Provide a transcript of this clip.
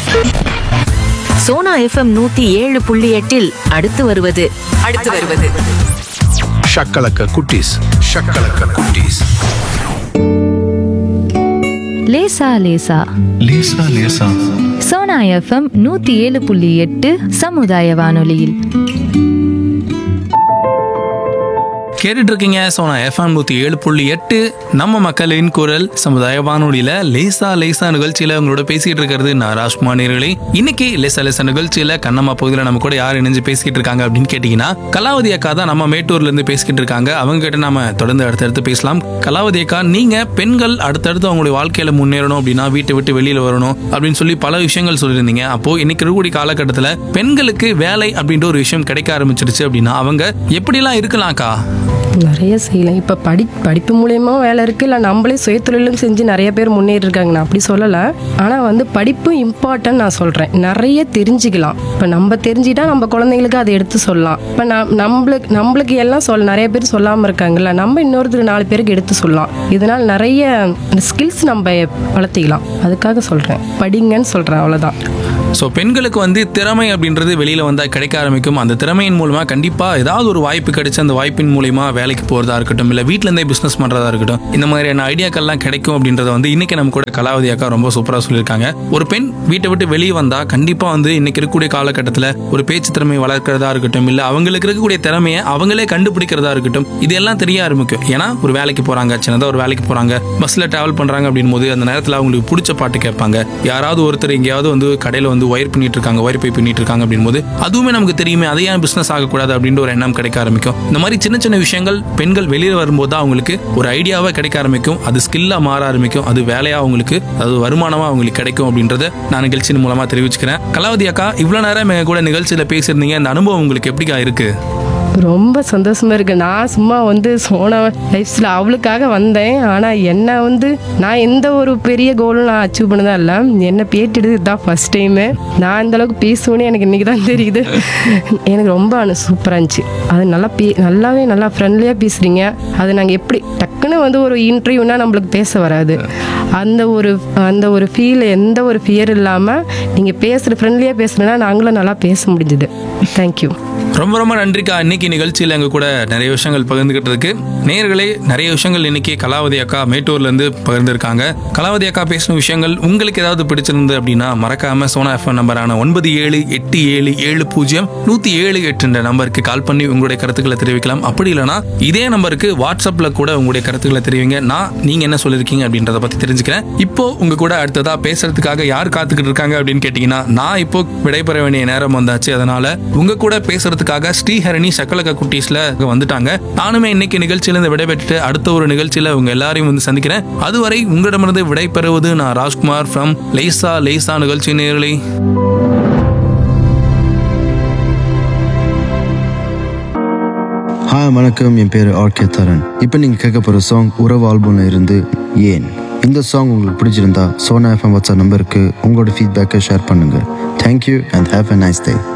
Sona FM நூத்தி ஏழு புள்ளி எட்டில் அடுத்து வருவது அடுத்து வருவது ஷக்கலக்க குட்டீஸ் ஷக்கலக்க குட்டீஸ் லேசா லேசா லேசா லேசா சோனா எஃப்எம் நூத்தி ஏழு புள்ளி எட்டு சமுதாய வானொலியில் கேட்டுட்டு இருக்கீங்க சோனா எஃப்எம் நூத்தி ஏழு புள்ளி எட்டு நம்ம மக்களின் குரல் சமுதாய வானொலியில லேசா லேசா நிகழ்ச்சியில உங்களோட பேசிட்டு இருக்கிறது நான் ராஜ்குமார் நேர்களே இன்னைக்கு லேசா லேசா நிகழ்ச்சியில கண்ணம்மா பகுதியில் நம்ம கூட யார் இணைஞ்சு பேசிக்கிட்டு இருக்காங்க அப்படின்னு கேட்டீங்கன்னா கலாவதி அக்கா தான் நம்ம மேட்டூர்ல இருந்து பேசிக்கிட்டு இருக்காங்க அவங்க கிட்ட நாம தொடர்ந்து அடுத்தடுத்து பேசலாம் கலாவதி அக்கா நீங்க பெண்கள் அடுத்தடுத்து அவங்களுடைய வாழ்க்கையில முன்னேறணும் அப்படின்னா வீட்டை விட்டு வெளியில வரணும் அப்படின்னு சொல்லி பல விஷயங்கள் சொல்லியிருந்தீங்க அப்போ இன்னைக்கு இருக்கக்கூடிய காலகட்டத்தில் பெண்களுக்கு வேலை அப்படின்ற ஒரு விஷயம் கிடைக்க ஆரம்பிச்சிருச்சு அப்படின்னா அவங்க எப்படிலாம் இருக்கலாம்க்கா நிறைய செய்யலாம் இப்போ படி படிப்பு மூலயமா வேலை இருக்குது இல்லை நம்மளே சுயதொழிலும் செஞ்சு நிறைய பேர் முன்னேறி இருக்காங்க நான் அப்படி சொல்லலை ஆனால் வந்து படிப்பு இம்பார்ட்டன்ட் நான் சொல்கிறேன் நிறைய தெரிஞ்சுக்கலாம் இப்போ நம்ம தெரிஞ்சுட்டா நம்ம குழந்தைங்களுக்கு அதை எடுத்து சொல்லலாம் இப்போ நம் நம்மளுக்கு நம்மளுக்கு எல்லாம் சொல் நிறைய பேர் சொல்லாமல் இருக்காங்கல்ல நம்ம இன்னொருத்தருக்கு நாலு பேருக்கு எடுத்து சொல்லலாம் இதனால் நிறைய ஸ்கில்ஸ் நம்ம வளர்த்திக்கலாம் அதுக்காக சொல்கிறேன் படிங்கன்னு சொல்கிறேன் அவ்வளோதான் ஸோ பெண்களுக்கு வந்து திறமை அப்படின்றது வெளியில வந்தா கிடைக்க ஆரம்பிக்கும் அந்த திறமையின் மூலமா கண்டிப்பா ஏதாவது ஒரு வாய்ப்பு கிடைச்சு அந்த வாய்ப்பின் மூலியமா வேலைக்கு போறதா இருக்கட்டும் இல்ல வீட்ல இருந்தே பிசினஸ் பண்றதா இருக்கட்டும் இந்த மாதிரியான ஐடியாக்கள்லாம் கிடைக்கும் அப்படின்றத வந்து இன்னைக்கு நம்ம கூட கலாவதி அக்கா ரொம்ப சூப்பரா சொல்லியிருக்காங்க ஒரு பெண் வீட்டை விட்டு வெளியே வந்தா கண்டிப்பா வந்து இன்னைக்கு இருக்கக்கூடிய காலகட்டத்தில் ஒரு பேச்சு திறமை வளர்க்கறதா இருக்கட்டும் இல்ல அவங்களுக்கு இருக்கக்கூடிய திறமையை அவங்களே கண்டுபிடிக்கிறதா இருக்கட்டும் இதெல்லாம் தெரிய ஆரம்பிக்கும் ஏன்னா ஒரு வேலைக்கு போறாங்க சின்னதா ஒரு வேலைக்கு போறாங்க பஸ்ல டிராவல் பண்றாங்க அப்படின் போது அந்த நேரத்தில் அவங்களுக்கு பிடிச்ச பாட்டு கேட்பாங்க யாராவது ஒருத்தர் எங்கேயாவது வந்து கடையில வந்து ஒயர் பண்ணிட்டு இருக்காங்க ஒயர் பை பண்ணிட்டு இருக்காங்க அப்படின் போது அதுவுமே நமக்கு தெரியுமே அதை ஏன் பிசினஸ் ஆகக்கூடாது அப்படின்ற ஒரு எண்ணம் கிடைக்க ஆரம்பிக்கும் இந்த மாதிரி சின்ன சின்ன விஷயங்கள் பெண்கள் வெளியில வரும்போது தான் அவங்களுக்கு ஒரு ஐடியாவா கிடைக்க ஆரம்பிக்கும் அது ஸ்கில்லா மாற ஆரம்பிக்கும் அது வேலையா அவங்களுக்கு அது வருமானமா அவங்களுக்கு கிடைக்கும் அப்படின்றத நான் நிகழ்ச்சியின் மூலமா தெரிவிச்சுக்கிறேன் கலாவதி அக்கா இவ்வளவு நேரம் எங்க கூட நிகழ்ச்சியில பேசியிருந்தீங்க இந்த அனுபவம் உங்களுக்கு எப்படிக்கா இருக்கு ரொம்ப சந்தோஷமா இருக்கு நான் சும்மா வந்து சோனா லைஃப்ஸில் அவளுக்காக வந்தேன் ஆனால் என்ன வந்து நான் எந்த ஒரு பெரிய கோலும் நான் அச்சீவ் பண்ணதா இல்லை என்னை பேட்டிடுது இதுதான் ஃபர்ஸ்ட் டைமு நான் இந்த அளவுக்கு பேசுவேன்னு எனக்கு இன்னைக்கு தான் தெரியுது எனக்கு ரொம்ப சூப்பராக இருந்துச்சு அது நல்லா பே நல்லாவே நல்லா ஃப்ரெண்ட்லியாக பேசுகிறீங்க அது நாங்கள் எப்படி டக்குன்னு வந்து ஒரு இன்டர்வியூனா நம்மளுக்கு பேச வராது அந்த ஒரு அந்த ஒரு ஃபீல் எந்த ஒரு ஃபியர் இல்லாமல் நீங்கள் பேசுகிற ஃப்ரெண்ட்லியாக பேசுகிறேன்னா நாங்களும் நல்லா பேச முடிஞ்சுது தேங்க்யூ ரொம்ப ரொம்ப நன்றிக்கா இன்னைக்கு நிகழ்ச்சியில் எங்க கூட நிறைய விஷயங்கள் பகிர்ந்துகிட்டு இருக்கு நேயர்களே நிறைய விஷயங்கள் இன்னைக்கு கலாவதி அக்கா மேட்டூர்ல இருந்து பகிர்ந்திருக்காங்க கலாவதி அக்கா பேசின விஷயங்கள் உங்களுக்கு ஏதாவது பிடிச்சிருந்து அப்படின்னா மறக்காம சோனா எஃப்எம் நம்பரான ஒன்பது ஏழு எட்டு ஏழு ஏழு பூஜ்ஜியம் நூத்தி ஏழு எட்டுன்ற நம்பருக்கு கால் பண்ணி உங்களுடைய கருத்துக்களை தெரிவிக்கலாம் அப்படி இல்லைன்னா இதே நம்பருக்கு வாட்ஸ்அப்ல கூட உங்களுடைய கருத்துக்களை தெரிவிங்க நான் நீங்க என்ன சொல்லிருக்கீங்க அப்படின்றத பத்தி தெரிஞ்சுக்கிறேன் இப்போ உங்க கூட அடுத்ததா பேசுறதுக்காக யார் காத்துக்கிட்டு இருக்காங்க அப்படின்னு கேட்டீங்கன்னா நான் இப்போ விடைபெற வேண்டிய நேரம் வந்தாச்சு அதனால உங்க கூட பேசுறதுக்காக ஸ்ரீஹரணி சக்கலக குட்டீஸ்ல வந்துட்டாங்க நானுமே இன்னைக்கு நிகழ்ச்சியிலிருந்து விடைபெற்றுட்டு அடுத்த ஒரு நிகழ்ச்சியில உங்க எல்லாரையும் வந்து சந்திக்கிறேன் அதுவரை உங்களிடமிருந்து விடைபெறுவது நான் ராஜ்குமார் ஃப்ரம் லேசா லேசா நிகழ்ச்சி நேரலை ஹாய் வணக்கம் என் பேர் ஆர்கே தரன் இப்போ நீங்கள் கேட்க போகிற சாங் உறவு ஆல்பம்ல இருந்து ஏன் இந்த சாங் உங்களுக்கு பிடிச்சிருந்தா சோனா எஃப்எம் வாட்ஸ்அப் நம்பருக்கு உங்களோட ஃபீட்பேக்கை ஷேர் பண்ணுங்கள் thank you and have a nice day